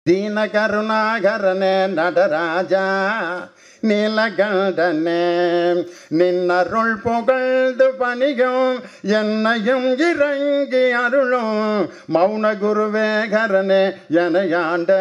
ದೀನ ಕರುಣಾಕರನೇ நடராஜா நீலகண்டனே நின்னருள் புகழ்ந்து பணியும் என்னையும் இறங்கி அருளும் மௌன குருவேகரனே எனையாண்ட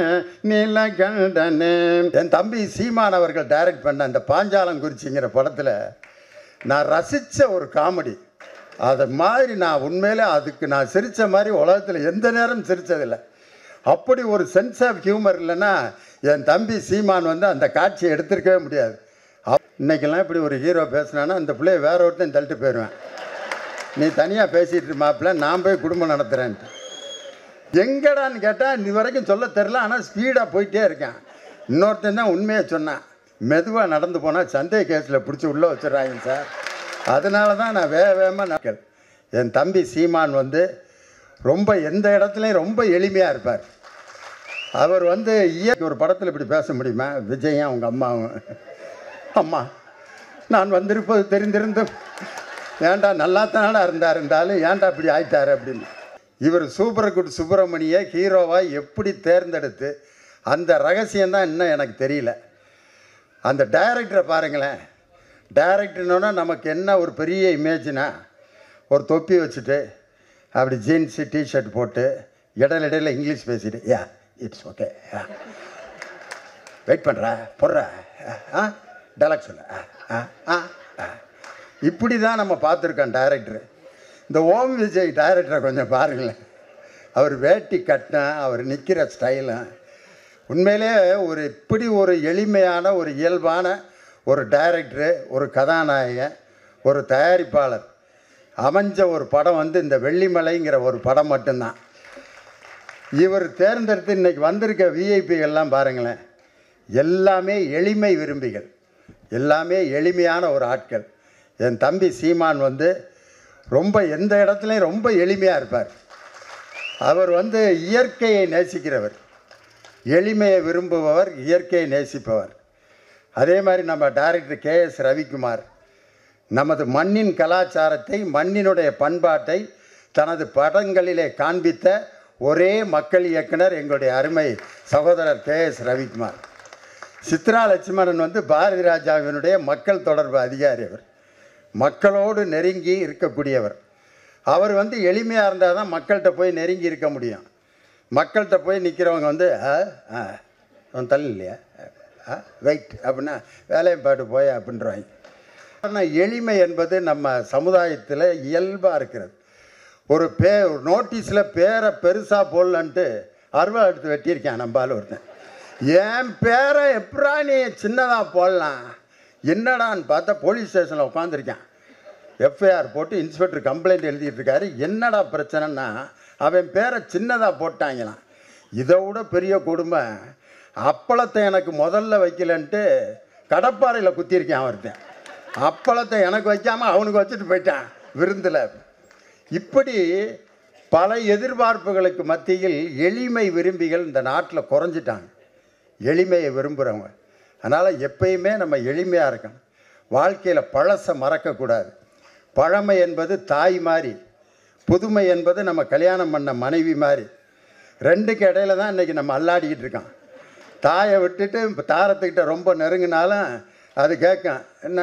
நீலகண்டனே என் தம்பி சீமான் அவர்கள் டைரக்ட் பண்ண அந்த பாஞ்சாலங்குறிச்சிங்கிற படத்தில் நான் ரசித்த ஒரு காமெடி அது மாதிரி நான் உண்மையிலே அதுக்கு நான் சிரித்த மாதிரி உலகத்தில் எந்த நேரம் சிரித்ததில்லை அப்படி ஒரு சென்ஸ் ஆஃப் ஹியூமர் இல்லைன்னா என் தம்பி சீமான் வந்து அந்த காட்சியை எடுத்திருக்கவே முடியாது அப்- இன்னைக்கெல்லாம் இப்படி ஒரு ஹீரோ பேசுனான்னா அந்த பிள்ளைய வேற ஒருத்தன் தள்ளிட்டு போயிடுவேன் நீ தனியாக பேசிட்டு மாப்பிள்ள நான் போய் குடும்பம் நடத்துகிறேன்ட்டு எங்கடான்னு கேட்டால் இது வரைக்கும் சொல்ல தெரில ஆனால் ஸ்பீடாக போயிட்டே இருக்கேன் இன்னொருத்தன் தான் உண்மையை சொன்னான் மெதுவாக நடந்து போனால் சந்தேக கேஸில் பிடிச்சி உள்ளே வச்சிடறாங்க சார் அதனால தான் நான் வேக வேகமாக நாட்கள் என் தம்பி சீமான் வந்து ரொம்ப எந்த இடத்துலையும் ரொம்ப எளிமையாக இருப்பார் அவர் வந்து இயற்கை ஒரு படத்தில் இப்படி பேச முடியுமா விஜயும் அவங்க அம்மாவும் அம்மா நான் வந்திருப்பது தெரிந்திருந்தும் ஏன்டா நல்லா தானடா இருந்தார் இருந்தாலும் ஏன்டா இப்படி ஆயிட்டாரு அப்படின்னு இவர் சூப்பர் குட் சுப்பிரமணியை ஹீரோவாக எப்படி தேர்ந்தெடுத்து அந்த ரகசியம் தான் இன்னும் எனக்கு தெரியல அந்த டைரக்டரை பாருங்களேன் டைரக்டர்னோன்னா நமக்கு என்ன ஒரு பெரிய இமேஜ்னா ஒரு தொப்பி வச்சுட்டு அப்படி ஜீன்ஸு டிஷர்ட் போட்டு இடையில இடையில இங்கிலீஷ் பேசிட்டு யா இட்ஸ் ஓகே வெயிட் பண்ணுற போடுற ஆ டைலாக் சொல்ல ஆ, ஆ ஆ ஆ. இப்படி தான் நம்ம பார்த்துருக்கோம் டைரக்டர் இந்த ஓம் விஜய் டைரக்டரை கொஞ்சம் பாருங்களேன் அவர் வேட்டி கட்டினா அவர் நிற்கிற ஸ்டைலும் உண்மையிலே ஒரு இப்படி ஒரு எளிமையான ஒரு இயல்பான ஒரு டைரக்டரு ஒரு கதாநாயகன் ஒரு தயாரிப்பாளர் அமைஞ்ச ஒரு படம் வந்து இந்த வெள்ளிமலைங்கிற ஒரு படம் மட்டும்தான் இவர் தேர்ந்தெடுத்து இன்னைக்கு வந்திருக்க விஐபிகள்லாம் பாருங்களேன் எல்லாமே எளிமை விரும்பிகள் எல்லாமே எளிமையான ஒரு ஆட்கள் என் தம்பி சீமான் வந்து ரொம்ப எந்த இடத்துலையும் ரொம்ப எளிமையாக இருப்பார் அவர் வந்து இயற்கையை நேசிக்கிறவர் எளிமையை விரும்புபவர் இயற்கையை நேசிப்பவர் அதே மாதிரி நம்ம டைரக்டர் கே எஸ் ரவிக்குமார் நமது மண்ணின் கலாச்சாரத்தை மண்ணினுடைய பண்பாட்டை தனது படங்களிலே காண்பித்த ஒரே மக்கள் இயக்குனர் எங்களுடைய அருமை சகோதரர் கே எஸ் ரவிக்குமார் சித்ரா லட்சுமணன் வந்து பாரதி ராஜாவினுடைய மக்கள் தொடர்பு அதிகாரி அவர் மக்களோடு நெருங்கி இருக்கக்கூடியவர் அவர் வந்து எளிமையாக இருந்தால் தான் மக்கள்கிட்ட போய் நெருங்கி இருக்க முடியும் மக்கள்கிட்ட போய் நிற்கிறவங்க வந்து ஆ ஆ அவன் தள்ளி இல்லையா ஆ வெயிட் அப்படின்னா வேலையும் பாட்டு போய் அப்படின்றவாங்க ஆனால் எளிமை என்பது நம்ம சமுதாயத்தில் இயல்பாக இருக்கிறது ஒரு பே ஒரு நோட்டீஸில் பேரை பெருசாக போடலன்ட்டு அருவா எடுத்து வெட்டியிருக்கேன் நம்பால் ஒருத்தன் என் பேரை எப்படா நீ சின்னதாக போடலாம் என்னடான்னு பார்த்தா போலீஸ் ஸ்டேஷனில் உட்காந்துருக்கேன் எஃப்ஐஆர் போட்டு இன்ஸ்பெக்டர் கம்ப்ளைண்ட் எழுதிட்டு இருக்காரு என்னடா பிரச்சனைன்னா அவன் பேரை சின்னதாக போட்டாங்களாம் இதை விட பெரிய கொடுமை அப்பளத்தை எனக்கு முதல்ல வைக்கலன்ட்டு கடப்பாறையில் குத்திருக்கேன் அவர்கிட்ட அப்பளத்தை எனக்கு வைக்காமல் அவனுக்கு வச்சுட்டு போயிட்டான் விருந்தில் இப்படி பல எதிர்பார்ப்புகளுக்கு மத்தியில் எளிமை விரும்பிகள் இந்த நாட்டில் குறைஞ்சிட்டாங்க எளிமையை விரும்புகிறவங்க அதனால் எப்பயுமே நம்ம எளிமையாக இருக்கணும் வாழ்க்கையில் பழசை மறக்கக்கூடாது பழமை என்பது தாய் மாதிரி புதுமை என்பது நம்ம கல்யாணம் பண்ண மனைவி மாதிரி ரெண்டுக்கு இடையில தான் இன்றைக்கி நம்ம அல்லாடிக்கிட்டு இருக்கோம் தாயை விட்டுட்டு இப்போ தாரத்துக்கிட்ட ரொம்ப நெருங்கினாலும் அது கேட்கும் என்ன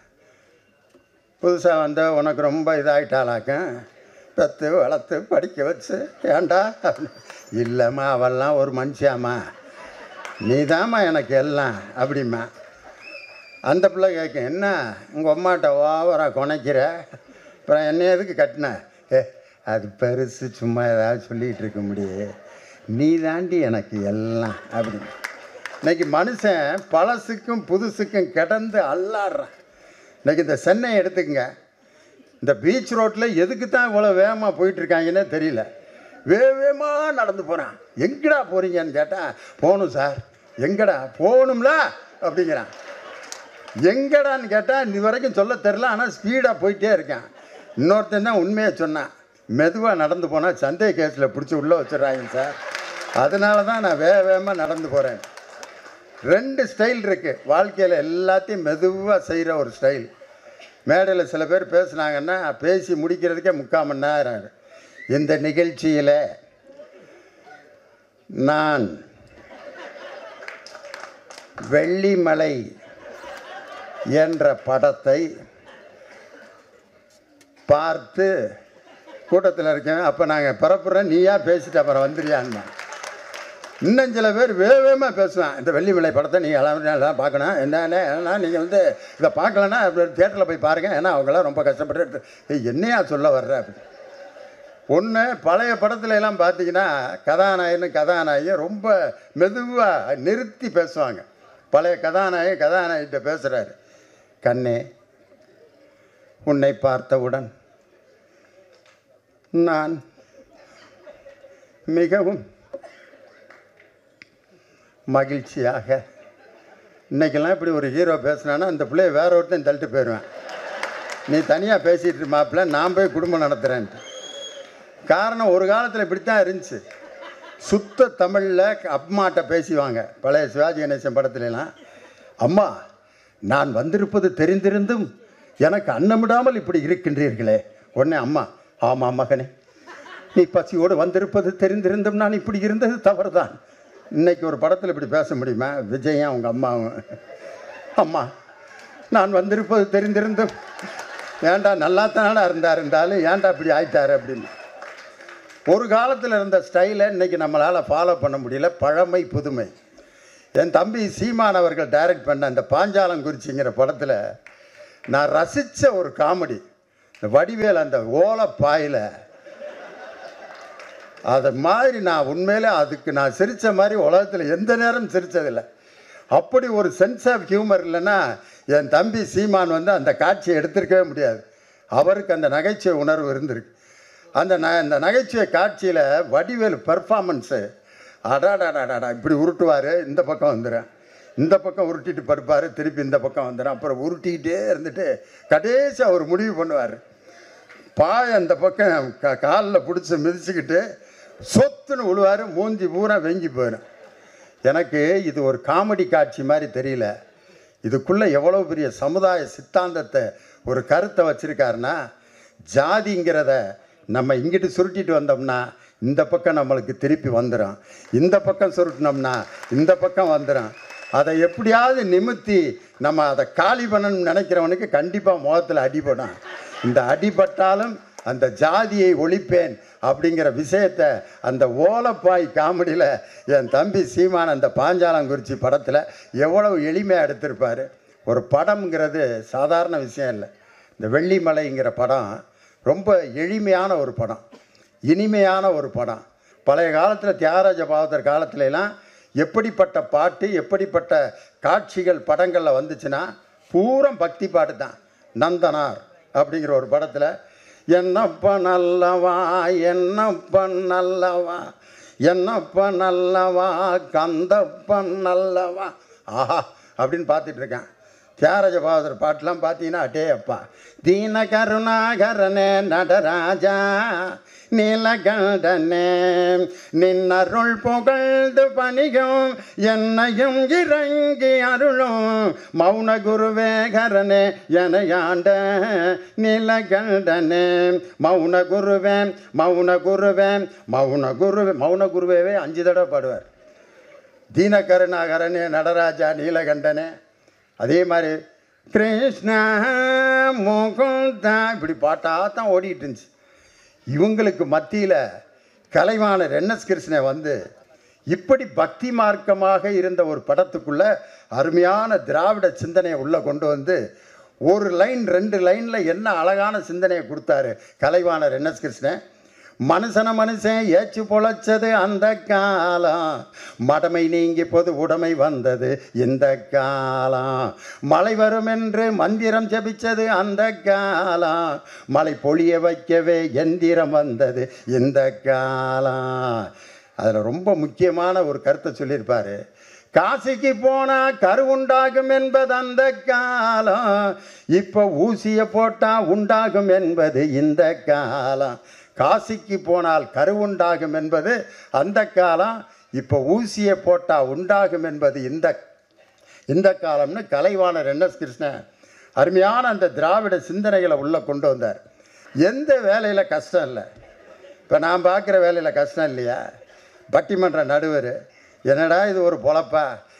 புதுசாக வந்த உனக்கு ரொம்ப இதாகிட்டாளாக்கும் பெற்று வளர்த்து படிக்க வச்சு ஏண்டா இல்லைம்மா அவெல்லாம் ஒரு மனுஷியாம்மா நீதாம்மா எனக்கு எல்லாம் அப்படிம்மா அந்த பிள்ளை கேட்கும் என்ன உங்கள் அம்மாட்ட ஓவராக குணைக்கிற அப்புறம் என்ன எதுக்கு கட்டின ஏ அது பெருசு சும்மா ஏதாவது சொல்லிகிட்டு இருக்க முடியும் நீ தாண்டி எனக்கு எல்லாம் அப்படின்னு இன்னைக்கு மனுஷன் பழசுக்கும் புதுசுக்கும் கிடந்து அல்லாடுறான் இன்னைக்கு இந்த சென்னை எடுத்துக்கங்க இந்த பீச் ரோட்டில் எதுக்கு தான் இவ்வளோ வேகமாக போயிட்டுருக்காங்கன்னே தெரியல வேக வேகமாக நடந்து போகிறான் எங்கடா போகிறீங்கன்னு கேட்டால் போகணும் சார் எங்கடா போகணும்ல அப்படிங்கிறான் எங்கடான்னு கேட்டால் இது வரைக்கும் சொல்ல தெரில ஆனால் ஸ்பீடாக போயிட்டே இருக்கேன் இன்னொருத்தன் தான் உண்மையை சொன்னான் மெதுவாக நடந்து போனால் சந்தேக கேஸில் பிடிச்சி உள்ளே வச்சிடுறாங்க சார் அதனால தான் நான் வேக வேகமாக நடந்து போகிறேன் ரெண்டு ஸ்டைல் இருக்குது வாழ்க்கையில் எல்லாத்தையும் மெதுவாக செய்கிற ஒரு ஸ்டைல் மேடையில் சில பேர் பேசுனாங்கன்னா பேசி முடிக்கிறதுக்கே முக்கால் மணி நேரம் ஆகும். இந்த நிகழ்ச்சியில் நான் வெள்ளிமலை என்ற படத்தை பார்த்து கூட்டத்தில் இருக்கேன் அப்போ நாங்கள் பிறப்புறோம் நீயா பேசிட்டு அப்புறம் வந்துறியான்னா இன்னும் சில பேர் வேகமாக பேசுவேன் இந்த வெள்ளிமலை படத்தை நீங்கள் எல்லாம் எல்லாம் பார்க்கணும் என்னென்ன ஏன்னா நீங்கள் வந்து இதை பார்க்கலன்னா தியேட்டரில் போய் பாருங்கள் ஏன்னா அவங்களாம் ரொம்ப கஷ்டப்பட்டு "ஏய், என்னையா சொல்ல வர்ற அப்படி ஒன்று பழைய படத்துல எல்லாம் பார்த்தீங்கன்னா கதாநாயகனும் கதாநாயகியும் ரொம்ப மெதுவாக நிறுத்தி பேசுவாங்க பழைய கதாநாயகன் கதாநாயகிட்ட பேசுகிறாரு கண்ணே உன்னை பார்த்தவுடன் நான் மிகவும் மகிழ்ச்சியாக இன்னைக்கெல்லாம் இப்படி ஒரு ஹீரோ பேசுனான்னா அந்த பிள்ளைய வேற ஒருத்தன் தள்ளிட்டு போயிடுவேன் நீ தனியாக பேசிட்டு மாப்பிள்ள நான் போய் குடும்பம் நடத்துகிறேன்ட்டு காரணம் ஒரு காலத்தில் இப்படித்தான் இருந்துச்சு சுத்த தமிழில் அம்மாட்ட பேசுவாங்க பழைய சிவாஜி கணேசன் படத்துலலாம் அம்மா நான் வந்திருப்பது தெரிந்திருந்தும் எனக்கு அன்னமிடாமல் இப்படி இருக்கின்றீர்களே உடனே அம்மா ஆமாம் மகனே நீ பசியோடு வந்திருப்பது தெரிந்திருந்தும் நான் இப்படி இருந்தது தவறுதான் இன்னைக்கு ஒரு படத்தில் இப்படி பேச முடியுமா விஜயும் அவங்க அம்மாவும் அம்மா நான் வந்திருப்பது தெரிந்திருந்தும் ஏன்டா நல்லா தானடா இருந்தார் இருந்தாலும் ஏன்டா இப்படி ஆயிட்டாரு அப்படின்னு ஒரு காலத்தில் இருந்த ஸ்டைலை இன்னைக்கு நம்மளால் ஃபாலோ பண்ண முடியல பழமை புதுமை என் தம்பி சீமான் அவர்கள் டைரக்ட் பண்ண அந்த பாஞ்சாலங்குறிச்சிங்கிற படத்தில் நான் ரசித்த ஒரு காமெடி இந்த வடிவேல் அந்த ஓலப்பாயில் அது மாதிரி நான் உண்மையிலே அதுக்கு நான் சிரித்த மாதிரி உலகத்தில் எந்த நேரம் சிரித்ததில்லை அப்படி ஒரு சென்ஸ் ஆஃப் ஹியூமர் இல்லைன்னா என் தம்பி சீமான் வந்து அந்த காட்சியை எடுத்திருக்கவே முடியாது அவருக்கு அந்த நகைச்சுவை உணர்வு இருந்திருக்கு அந்த ந இந்த நகைச்சுவை காட்சியில் வடிவேலு பெர்ஃபார்மன்ஸு அடாடாடாடாடா இப்படி உருட்டுவார் இந்த பக்கம் வந்துடுறேன் இந்த பக்கம் உருட்டிட்டு படுப்பார் திருப்பி இந்த பக்கம் வந்துடுறேன் அப்புறம் உருட்டிக்கிட்டே இருந்துட்டு கடைசியாக அவர் முடிவு பண்ணுவார் பாய் அந்த பக்கம் க காலில் பிடிச்சி மிதிச்சுக்கிட்டு சொத்துன்னு விழுவார் மூஞ்சி பூரா வெங்கி போயிடும் எனக்கு இது ஒரு காமெடி காட்சி மாதிரி தெரியல இதுக்குள்ளே எவ்வளோ பெரிய சமுதாய சித்தாந்தத்தை ஒரு கருத்தை வச்சுருக்காருன்னா ஜாதிங்கிறத நம்ம இங்கிட்டு சுருட்டிட்டு வந்தோம்னா இந்த பக்கம் நம்மளுக்கு திருப்பி வந்துடும் இந்த பக்கம் சுருட்டினோம்னா இந்த பக்கம் வந்துடும் அதை எப்படியாவது நிமித்தி நம்ம அதை காலி பண்ணணும்னு நினைக்கிறவனுக்கு கண்டிப்பாக முகத்தில் அடிபடும் இந்த அடிபட்டாலும் அந்த ஜாதியை ஒழிப்பேன் அப்படிங்கிற விஷயத்த அந்த ஓலப்பாய் காமெடியில் என் தம்பி சீமான் அந்த பாஞ்சாலங்குறிச்சி படத்தில் எவ்வளவு எளிமையாக எடுத்திருப்பார் ஒரு படம்ங்கிறது சாதாரண விஷயம் இல்லை இந்த வெள்ளிமலைங்கிற படம் ரொம்ப எளிமையான ஒரு படம் இனிமையான ஒரு படம் பழைய காலத்தில் தியாகராஜ பாவத்தர் காலத்துலலாம் எப்படிப்பட்ட பாட்டு எப்படிப்பட்ட காட்சிகள் படங்களில் வந்துச்சுன்னா பூரம் பக்தி பாட்டு தான் நந்தனார் அப்படிங்கிற ஒரு படத்தில் என்னப்ப நல்லவா என்னப்ப நல்லவா என்னப்ப நல்லவா கந்தப்ப நல்லவா ஆஹா அப்படின்னு பார்த்துட்டு இருக்கேன் தியாகராஜ பாகவதர் பாட்டெலாம் பார்த்தீங்கன்னா அட்டே அப்பா தீன கருணாகரனே நடராஜா நீலகண்டனே நின்னருள் புகழ்ந்து பணிகும் என்னையும் இறங்கி அருளும் மௌன குருவேகரனே எனையாண்ட நீலகண்டனே மௌன குருவே மௌன குருவே மௌன குருவே மௌன குருவேவே அஞ்சு தடவை பாடுவார் தீனகருணாகரனே நடராஜா நீலகண்டனே அதே மாதிரி கிருஷ்ண முகுந்தா இப்படி பாட்டாக தான் ஓடிட்டு இருந்துச்சு இவங்களுக்கு மத்தியில் கலைவாணர் என்எஸ் கிருஷ்ணன் வந்து இப்படி பக்தி மார்க்கமாக இருந்த ஒரு படத்துக்குள்ள அருமையான திராவிட சிந்தனையை உள்ளே கொண்டு வந்து ஒரு லைன் ரெண்டு லைனில் என்ன அழகான சிந்தனையை கொடுத்தாரு கலைவாணர் என்எஸ் கிருஷ்ணன் மனுஷன மனுஷன் ஏச்சு பொழைச்சது அந்த காலம் மடமை நீங்கி பொது உடைமை வந்தது இந்த காலம் மழை வரும் என்று மந்திரம் ஜபிச்சது அந்த காலம் மழை பொழிய வைக்கவே எந்திரம் வந்தது இந்த காலம் அதில் ரொம்ப முக்கியமான ஒரு கருத்தை சொல்லியிருப்பாரு காசிக்கு போனா கரு உண்டாகும் என்பது அந்த காலம் இப்போ ஊசியை போட்டா உண்டாகும் என்பது இந்த காலம் காசிக்கு போனால் கரு உண்டாகும் என்பது அந்த காலம் இப்போ ஊசியை போட்டால் உண்டாகும் என்பது இந்த இந்த காலம்னு கலைவாணர் என்எஸ் கிருஷ்ணன் அருமையான அந்த திராவிட சிந்தனைகளை உள்ளே கொண்டு வந்தார் எந்த வேலையில் கஷ்டம் இல்லை இப்போ நான் பார்க்குற வேலையில் கஷ்டம் இல்லையா பட்டிமன்ற நடுவர் என்னடா இது ஒரு பொழப்பா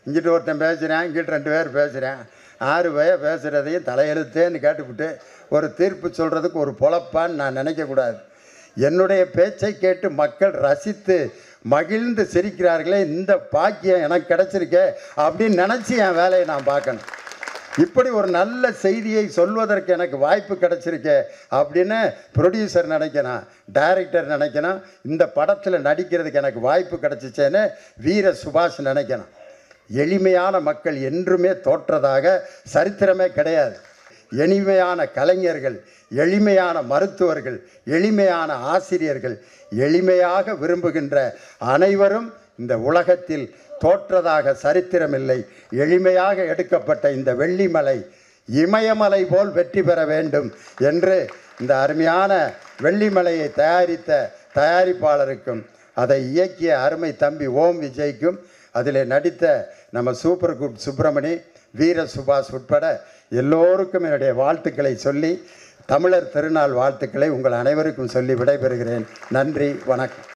இங்கிட்டு ஒருத்தன் பேசுகிறேன் இங்கிட்டு ரெண்டு பேர் பேசுகிறேன் ஆறு பேர் பேசுகிறதையும் தலையெழுத்தேன்னு கேட்டுவிட்டு ஒரு தீர்ப்பு சொல்கிறதுக்கு ஒரு பொழப்பான்னு நான் நினைக்கக்கூடாது என்னுடைய பேச்சை கேட்டு மக்கள் ரசித்து மகிழ்ந்து சிரிக்கிறார்களே இந்த பாக்கியம் எனக்கு கிடைச்சிருக்கே அப்படின்னு நினச்சி என் வேலையை நான் பார்க்கணும் இப்படி ஒரு நல்ல செய்தியை சொல்வதற்கு எனக்கு வாய்ப்பு கிடைச்சிருக்கே அப்படின்னு ப்ரொடியூசர் நினைக்கணும் டைரக்டர் நினைக்கணும் இந்த படத்தில் நடிக்கிறதுக்கு எனக்கு வாய்ப்பு கிடைச்சிச்சேன்னு வீர சுபாஷ் நினைக்கணும் எளிமையான மக்கள் என்றுமே தோற்றதாக சரித்திரமே கிடையாது எளிமையான கலைஞர்கள் எளிமையான மருத்துவர்கள் எளிமையான ஆசிரியர்கள் எளிமையாக விரும்புகின்ற அனைவரும் இந்த உலகத்தில் தோற்றதாக சரித்திரமில்லை எளிமையாக எடுக்கப்பட்ட இந்த வெள்ளிமலை இமயமலை போல் வெற்றி பெற வேண்டும் என்று இந்த அருமையான வெள்ளிமலையை தயாரித்த தயாரிப்பாளருக்கும் அதை இயக்கிய அருமை தம்பி ஓம் விஜய்க்கும் அதில் நடித்த நம்ம சூப்பர் குட் சுப்பிரமணி வீர சுபாஷ் உட்பட எல்லோருக்கும் என்னுடைய வாழ்த்துக்களை சொல்லி தமிழர் திருநாள் வாழ்த்துக்களை உங்கள் அனைவருக்கும் சொல்லி விடைபெறுகிறேன் நன்றி வணக்கம்